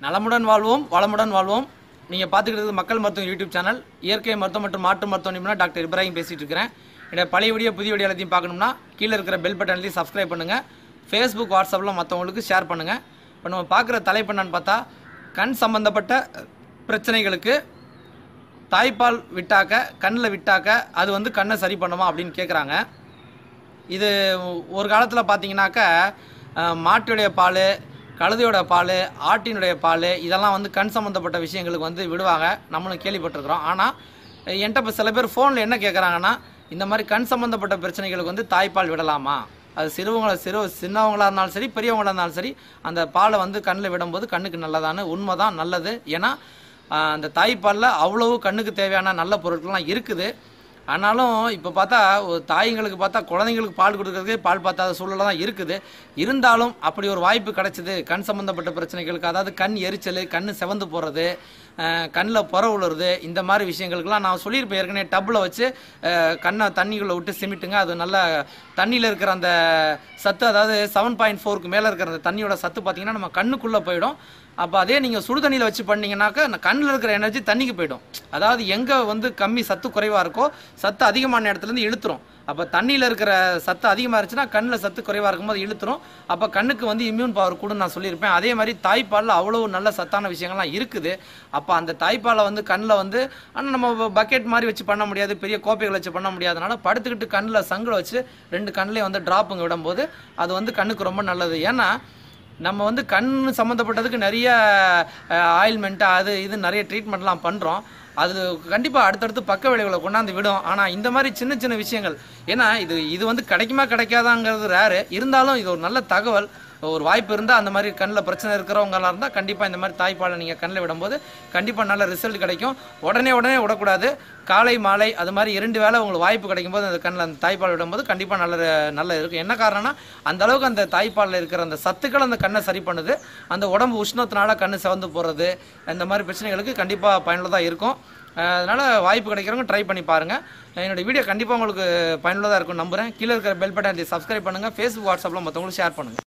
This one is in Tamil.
நலமுடன் வாழ்வோம் வளமுடன் வாழ்வோம் நீங்கள் பார்த்துக்கிட்டது மக்கள் மருத்துவம் யூடியூப் சேனல் இயற்கை மருத்துவம் மற்றும் மாற்று மருத்துவ நிபுணர் டாக்டர் இப்ராஹிம் பேசிட்டு இருக்கிறேன் என்னோட பழைய வீடியோ புதிய வீடியோ எல்லாத்தையும் பார்க்கணும்னா கீழே இருக்கிற பெல் பட்டன்லையும் சப்ஸ்கிரைப் பண்ணுங்கள் ஃபேஸ்புக் வாட்ஸ்அப்பில் மற்றவங்களுக்கு ஷேர் பண்ணுங்கள் இப்போ நம்ம பார்க்குற தலைப்பு என்னன்னு பார்த்தா கண் சம்பந்தப்பட்ட பிரச்சனைகளுக்கு தாய்ப்பால் விட்டாக்க கண்ணில் விட்டாக்க அது வந்து கண்ணை சரி பண்ணுமா அப்படின்னு கேட்குறாங்க இது ஒரு காலத்தில் பார்த்தீங்கன்னாக்கா அஹ், மாட்டுடைய பால் கழுதையோட பால் ஆட்டினுடைய பால் இதெல்லாம் வந்து கண் சம்மந்தப்பட்ட விஷயங்களுக்கு வந்து விடுவாங்க நம்மளும் கேள்விப்பட்டிருக்கிறோம் ஆனால் என்கிட்ட இப்போ சில பேர் ஃபோனில் என்ன கேட்குறாங்கன்னா இந்த மாதிரி கண் சம்மந்தப்பட்ட பிரச்சனைகளுக்கு வந்து தாய்ப்பால் விடலாமா அது சிறுவங்கள சிறு சின்னவங்களா இருந்தாலும் சரி பெரியவங்களா இருந்தாலும் சரி அந்த பாலை வந்து கண்ணில் விடும்போது கண்ணுக்கு நல்லதான்னு உண்மை தான் நல்லது ஏன்னா ஆஹ், அந்த தாய்ப்பாலில் அவ்வளவு கண்ணுக்கு தேவையான நல்ல பொருட்கள்லாம் இருக்குது ஆனாலும் இப்போ பார்த்தா ஒரு தாய்ங்களுக்கு பார்த்தா குழந்தைங்களுக்கு பால் கொடுக்கறதுக்கே பால் பார்த்தாத சூழலாக தான் இருக்குது இருந்தாலும் அப்படி ஒரு வாய்ப்பு கிடைச்சிது கண் சம்மந்தப்பட்ட பிரச்சனைகளுக்கு அதாவது கண் எரிச்சல் கண் செவந்து போகிறது கண்ணில் புற விழுறது இந்த மாதிரி விஷயங்களுக்கெல்லாம் நான் சொல்லியிருப்பேன் ஏற்கனவே டப்பில் வச்சு அஹ், கண்ணை தண்ணிக்குள்ளே விட்டு சிமிட்டுங்க அது நல்ல தண்ணியில் இருக்கிற அந்த சத்து அதாவது செவன் பாயிண்ட் ஃபோருக்கு மேலே இருக்கிற அந்த தண்ணியோட சத்து பார்த்தீங்கன்னா நம்ம கண்ணுக்குள்ளே போயிடும் அப்போ அதே நீங்கள் சுடு தண்ணியில் வச்சு பண்ணீங்கன்னாக்கா அந்த கண்ணில் இருக்கிற எனர்ஜி தண்ணிக்கு போயிடும் அதாவது எங்கே வந்து கம்மி சத்து குறைவாக இருக்கோ சத்து அதிகமான இடத்துலேருந்து இழுத்துரும் அப்போ தண்ணியில் இருக்கிற சத்து அதிகமாக இருந்துச்சுன்னா கண்ணில் சத்து குறைவாக இருக்கும்போது இழுத்துரும் அப்போ கண்ணுக்கு வந்து இம்யூன் பவர் கூடன்னு நான் சொல்லியிருப்பேன் அதே மாதிரி தாய்ப்பாலில் அவ்வளோ நல்ல சத்தான விஷயங்கள்லாம் இருக்குது அப்போ அந்த தாய்ப்பாலை வந்து கண்ணில் வந்து ஆனால் நம்ம பக்கெட் மாதிரி வச்சு பண்ண முடியாது பெரிய கோப்பைகள் வச்சு பண்ண முடியாதனால படுத்துக்கிட்டு கண்ணில் சங்கில் வச்சு ரெண்டு கண்ணிலையும் வந்து ட்ராப்புங்க விடும்போது அது வந்து கண்ணுக்கு ரொம்ப நல்லது ஏன்னா நம்ம வந்து கண் சம்மந்தப்பட்டதுக்கு நிறைய ஆயில்மெண்ட்டு அது இது நிறைய ட்ரீட்மெண்ட்லாம் பண்ணுறோம் அது கண்டிப்பாக அடுத்தடுத்து பக்க விளைவுகளை கொண்டாந்து விடும் ஆனால் இந்த மாதிரி சின்ன சின்ன விஷயங்கள் ஏன்னா இது இது வந்து கிடைக்குமா கிடைக்காதாங்கிறது ரேரு இருந்தாலும் இது ஒரு நல்ல தகவல் ஒரு வாய்ப்பு இருந்தால் அந்த மாதிரி கண்ணில் பிரச்சனை இருக்கிறவங்களாம் இருந்தால் கண்டிப்பாக இந்த மாதிரி தாய்ப்பாலை நீங்கள் கண்ணில் விடும்போது கண்டிப்பாக நல்ல ரிசல்ட் கிடைக்கும் உடனே உடனே விடக்கூடாது காலை மாலை அது மாதிரி இரண்டு வேளை உங்களுக்கு வாய்ப்பு கிடைக்கும் போது அந்த கண்ணில் அந்த தாய்ப்பால் விடும்போது கண்டிப்பாக நல்ல நல்ல இருக்கும் என்ன காரணம்னா அந்த அளவுக்கு அந்த தாய்ப்பாலில் இருக்கிற அந்த சத்துக்கள் அந்த கண்ணை சரி பண்ணுது அந்த உடம்பு உஷ்ணத்தினால கண்ணு சிவந்து போகிறது இந்த மாதிரி பிரச்சனைகளுக்கு கண்டிப்பாக பயனுள்ளதாக இருக்கும் அஹ் அதனால வாய்ப்பு கிடைக்கிறவங்க ட்ரை பண்ணி பாருங்க என்னோட வீடியோ கண்டிப்பாக உங்களுக்கு பயனுள்ளதாக இருக்கும் நம்புறேன் கீழே இருக்கிற பெல் பட்டன் சப்ஸ்கிரைப் பண்ணுங்க ஃபேஸ்புக் வாட்ஸ்அப்பில் மற்றவங்களுக்கு ஷேர் பண்ணுங்க